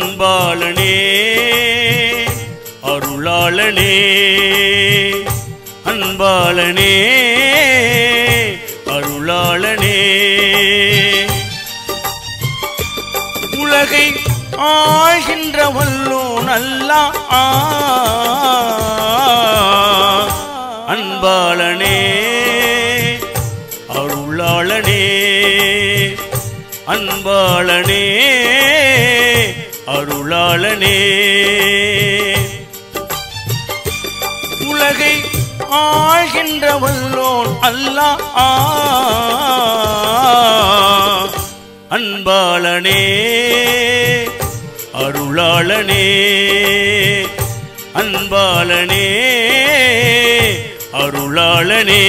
அன்பாளனே அருளாளனே அன்பாளனே அருளாளனே உலகை ஆழ்கின்ற வல்லோன் அல்லா அன்பாளனே அருளாளனே அன்பாளனே அருளாளனே உலகை ஆழ்கின்ற வல்லோன் அல்லா அன்பாளனே அருளாளனே அன்பாளனே அருளாளனே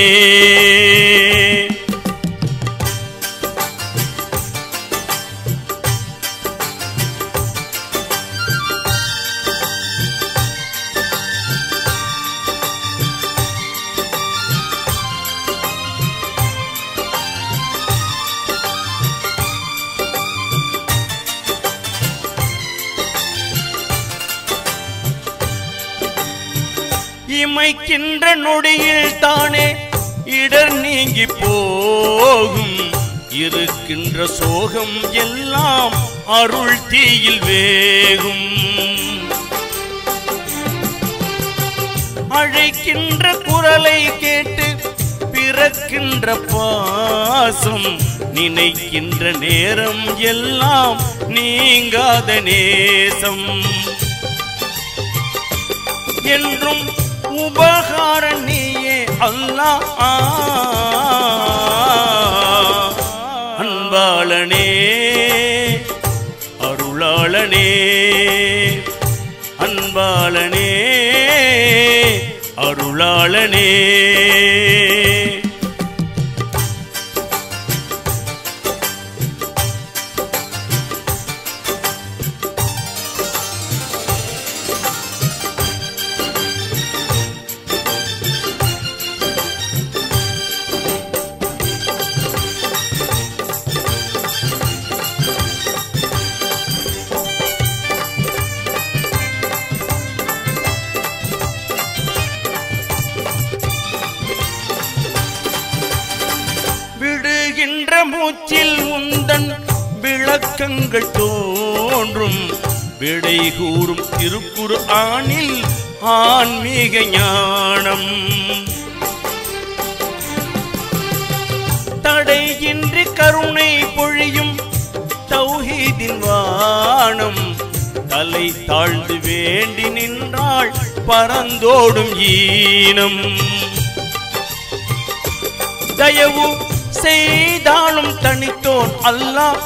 இமைக்கின்ற நொடியில் தானே இடர் நீங்கி போகும் இருக்கின்ற சோகம் எல்லாம் அருள் தீயில் வேகும் அழைக்கின்ற குரலை கேட்டு பிறக்கின்ற பாசம் நினைக்கின்ற நேரம் எல்லாம் நீங்காத நேசம் என்றும் உபகார நீயே அல்லா அன்பாளனே அருளாளனே அன்பாளனே அருளாளனே விடுகின்ற மூச்சில் உந்தன் விளக்கங்கள் தோன்றும் விடை கூறும் திருக்குறு ஆணில் ஆன்மீக ஞானம் தடையின்றி கருணை பொழியும் தௌஹீதின் வானம் தலை தாழ்ந்து வேண்டி நின்றாள் பறந்தோடும் ஈனம் தயவு செய்தாலும் தனித்தோன் அல்லாஹ்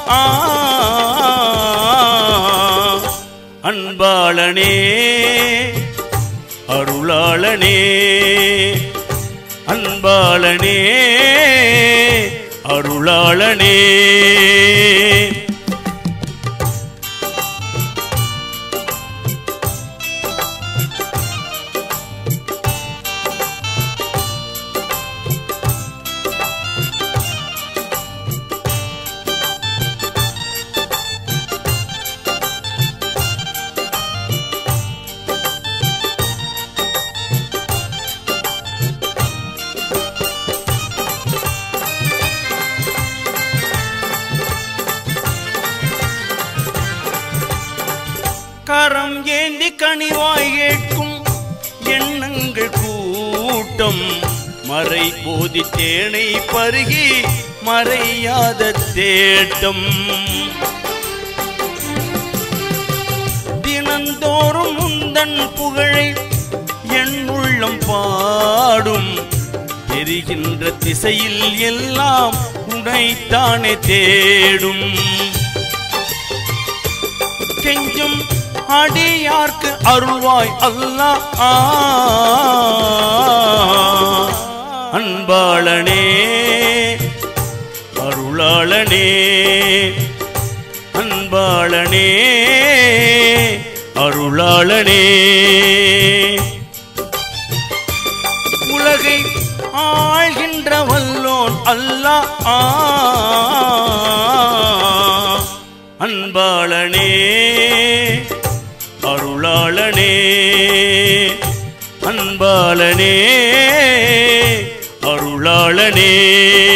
அன்பாளனே அருளாளனே அன்பாளனே அருளாளனே கரம் ஏந்தி கனிவாய் கேட்கும் எண்ணங்கள் கூட்டம் மறை போதி தேனை பருகி மறையாத தேட்டம் தினந்தோறும் உந்தன் புகழை என் உள்ளம் பாடும் தெரிகின்ற திசையில் எல்லாம் உனைத்தானே தேடும் கெஞ்சும் அடியார்க்கு அருள்வாய் அல்லாஹ் அன்பாளனே அருளாளனே அன்பாளனே அருளாளனே உலகை ஆழ்கின்ற வல்லோன் அல்லாஹ் அன்பாளனே அருளாளனே அன்பாளனே அருளாளனே